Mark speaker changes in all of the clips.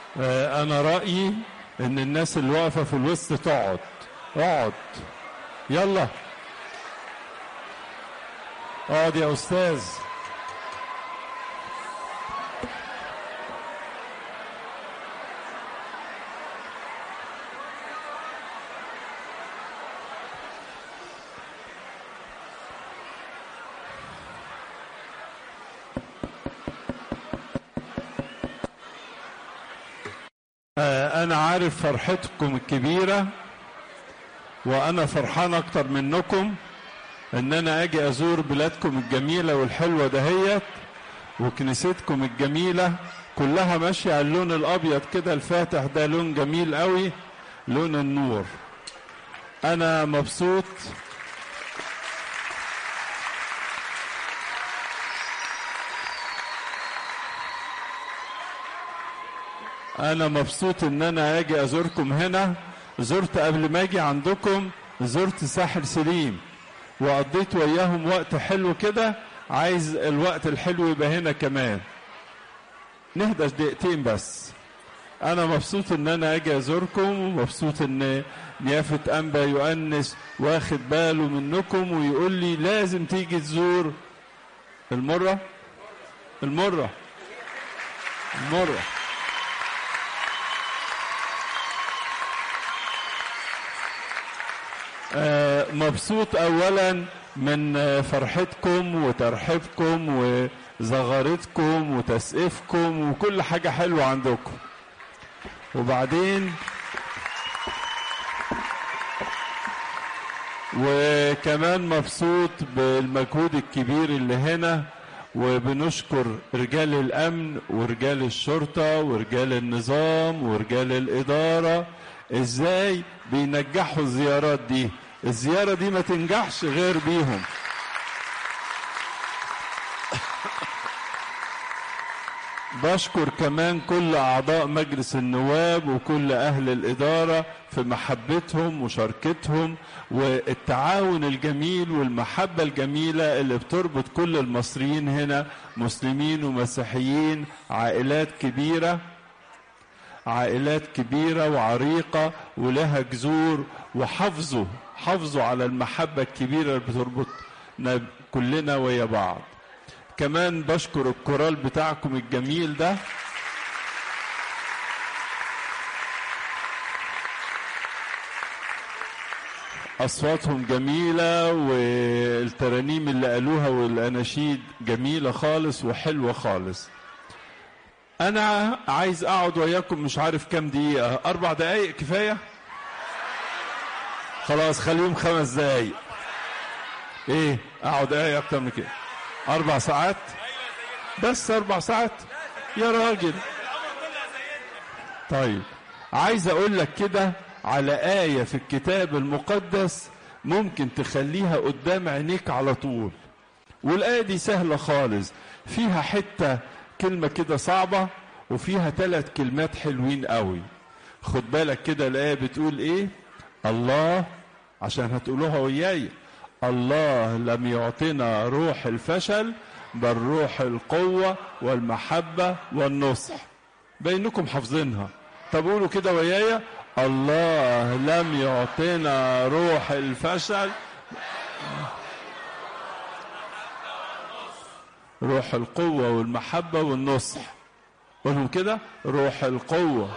Speaker 1: آه، انا رايي ان الناس اللي واقفه في الوسط تقعد اقعد يلا اقعد يا استاذ آه، أنا عارف فرحتكم الكبيرة وأنا فرحان أكتر منكم إن أنا أجي أزور بلادكم الجميلة والحلوة دهيت وكنيستكم الجميلة كلها ماشية على اللون الأبيض كده الفاتح ده لون جميل قوي لون النور أنا مبسوط انا مبسوط ان انا اجي ازوركم هنا زرت قبل ما اجي عندكم زرت ساحل سليم وقضيت وياهم وقت حلو كده عايز الوقت الحلو يبقى هنا كمان نهدى دقيقتين بس انا مبسوط ان انا اجي ازوركم ومبسوط ان نيافة انبا يؤنس واخد باله منكم ويقول لي لازم تيجي تزور المرة المرة المرة آه، مبسوط اولا من آه، فرحتكم وترحيبكم وزغارتكم وتسقيفكم وكل حاجة حلوة عندكم وبعدين وكمان مبسوط بالمجهود الكبير اللي هنا وبنشكر رجال الامن ورجال الشرطه ورجال النظام ورجال الاداره ازاي بينجحوا الزيارات دي الزياره دي ما تنجحش غير بيهم بشكر كمان كل اعضاء مجلس النواب وكل اهل الاداره في محبتهم وشركتهم والتعاون الجميل والمحبه الجميله اللي بتربط كل المصريين هنا مسلمين ومسيحيين عائلات كبيره عائلات كبيره وعريقه ولها جذور وحافظوا حافظوا على المحبه الكبيره اللي بتربطنا كلنا ويا بعض كمان بشكر الكورال بتاعكم الجميل ده أصواتهم جميلة والترانيم اللي قالوها والأناشيد جميلة خالص وحلوة خالص أنا عايز أقعد وياكم مش عارف كام دقيقة أربع دقايق كفاية خلاص خليهم خمس دقايق إيه أقعد إيه أكتر من كده أربع ساعات بس أربع ساعات يا راجل طيب عايز أقول لك كده على آية في الكتاب المقدس ممكن تخليها قدام عينيك على طول والآية دي سهلة خالص فيها حتة كلمة كده صعبة وفيها ثلاث كلمات حلوين قوي خد بالك كده الآية بتقول إيه الله عشان هتقولوها وياي الله لم يعطنا روح الفشل بل روح القوة والمحبة والنصح بينكم حافظينها طب قولوا كده ويايا الله لم يعطنا روح الفشل روح القوة والمحبة والنصح قولهم كده روح القوة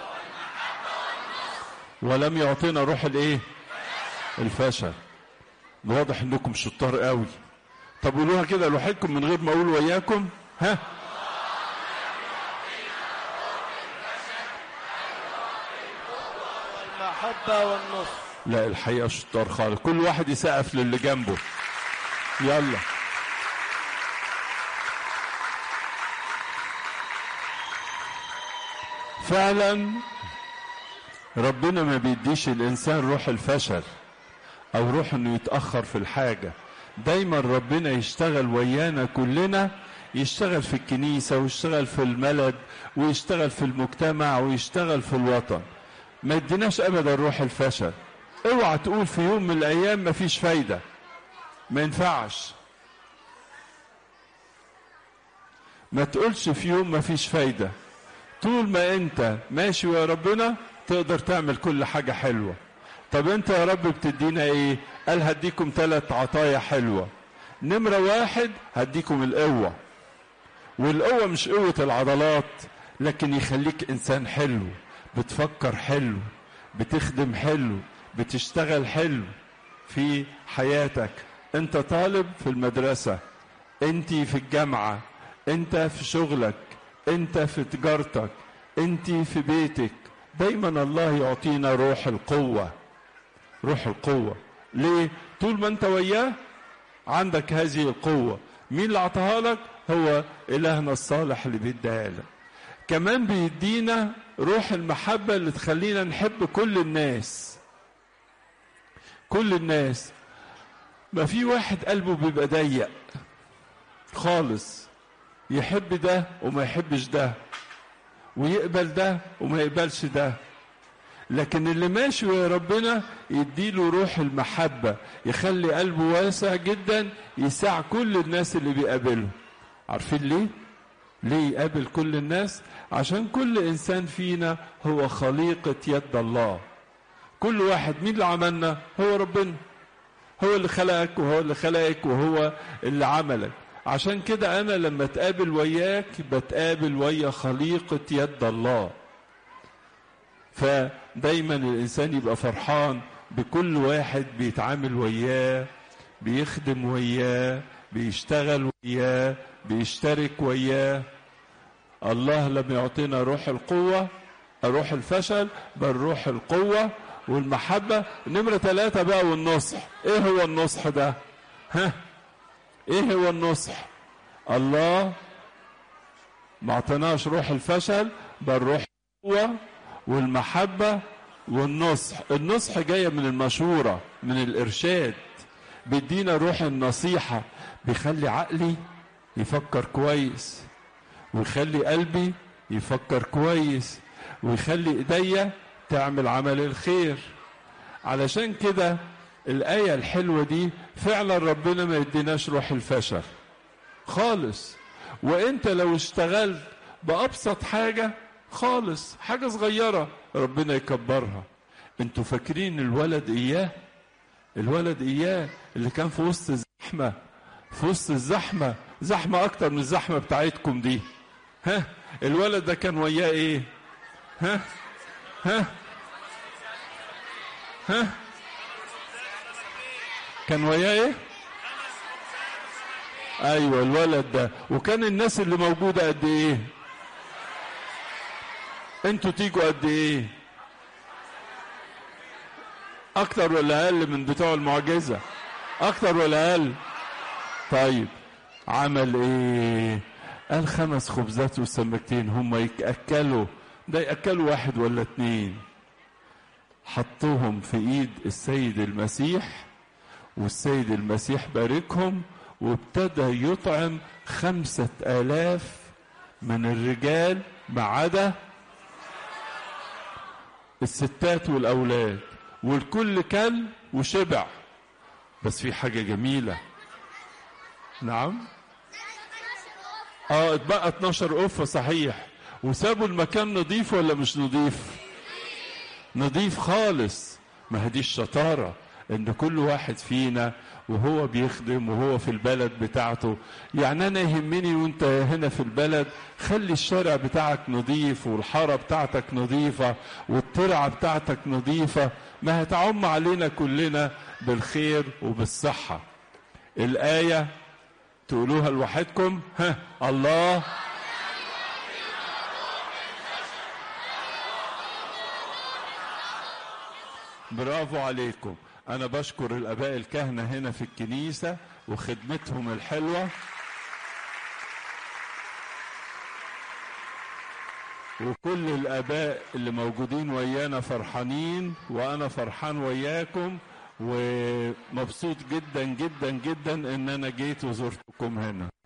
Speaker 1: ولم يعطينا روح الايه الفشل واضح انكم شطار قوي طب قولوها كده لوحدكم من غير ما اقول وياكم ها
Speaker 2: المحبة والنصر
Speaker 1: لا الحقيقة شطار خالص كل واحد يسقف للي جنبه يلا فعلا ربنا ما بيديش الانسان روح الفشل او روح انه يتاخر في الحاجه دايما ربنا يشتغل ويانا كلنا يشتغل في الكنيسه ويشتغل في الملد ويشتغل في المجتمع ويشتغل في الوطن ما يديناش ابدا روح الفشل اوعى تقول في يوم من الايام ما فيش فايده ما ينفعش ما تقولش في يوم ما فيش فايده طول ما انت ماشي يا ربنا تقدر تعمل كل حاجة حلوة طب انت يا رب بتدينا ايه قال هديكم ثلاث عطايا حلوة نمرة واحد هديكم القوة والقوة مش قوة العضلات لكن يخليك انسان حلو بتفكر حلو بتخدم حلو بتشتغل حلو في حياتك انت طالب في المدرسة انت في الجامعة انت في شغلك انت في تجارتك انت في بيتك دايما الله يعطينا روح القوة روح القوة ليه طول ما انت وياه عندك هذه القوة مين اللي عطاها لك هو إلهنا الصالح اللي بيديها لك كمان بيدينا روح المحبة اللي تخلينا نحب كل الناس كل الناس ما في واحد قلبه بيبقى ضيق خالص يحب ده وما يحبش ده ويقبل ده وما يقبلش ده لكن اللي ماشي يا ربنا يديله روح المحبة يخلي قلبه واسع جدا يساع كل الناس اللي بيقابلهم عارفين ليه؟ ليه يقابل كل الناس؟ عشان كل إنسان فينا هو خليقة يد الله كل واحد مين اللي عملنا؟ هو ربنا هو اللي خلقك وهو اللي خلقك وهو اللي عملك عشان كده أنا لما أتقابل وياك بتقابل ويا خليقة يد الله فدايما الإنسان يبقى فرحان بكل واحد بيتعامل وياه بيخدم وياه بيشتغل وياه بيشترك وياه الله لم يعطينا روح القوة روح الفشل بل روح القوة والمحبة نمرة ثلاثة بقى والنصح ايه هو النصح ده ها ايه هو النصح الله ما اعطيناش روح الفشل بل روح القوة والمحبة والنصح النصح جاية من المشورة من الإرشاد بيدينا روح النصيحة بيخلي عقلي يفكر كويس ويخلي قلبي يفكر كويس ويخلي ايديا تعمل عمل الخير علشان كده الآية الحلوة دي فعلا ربنا ما يديناش روح الفشل خالص وانت لو اشتغلت بأبسط حاجة خالص حاجة صغيرة ربنا يكبرها انتوا فاكرين الولد اياه الولد اياه اللي كان في وسط الزحمة في وسط الزحمة زحمة اكتر من الزحمة بتاعتكم دي ها الولد ده كان وياه ايه ها ها ها كان وياه ايه ايوه الولد ده وكان الناس اللي موجوده قد ايه انتوا تيجوا قد ايه اكتر ولا اقل من بتوع المعجزه اكتر ولا اقل طيب عمل ايه قال خمس خبزات وسمكتين هم ياكلوا ده ياكلوا واحد ولا اتنين حطوهم في ايد السيد المسيح والسيد المسيح باركهم وابتدى يطعم خمسة آلاف من الرجال ما عدا الستات والأولاد والكل كل وشبع بس في حاجة جميلة نعم اه اتبقى 12 قفة صحيح وسابوا المكان نظيف ولا مش نظيف نظيف خالص ما هدي الشطارة ان كل واحد فينا وهو بيخدم وهو في البلد بتاعته يعني انا يهمني وانت هنا في البلد خلي الشارع بتاعك نظيف والحارة بتاعتك نظيفة والترعة بتاعتك نظيفة ما هتعم علينا كلنا بالخير وبالصحة الآية تقولوها لوحدكم ها الله برافو عليكم أنا بشكر الآباء الكهنة هنا في الكنيسة وخدمتهم الحلوة وكل الآباء اللي موجودين ويانا فرحانين وأنا فرحان وياكم ومبسوط جدا جدا جدا إن أنا جيت وزرتكم هنا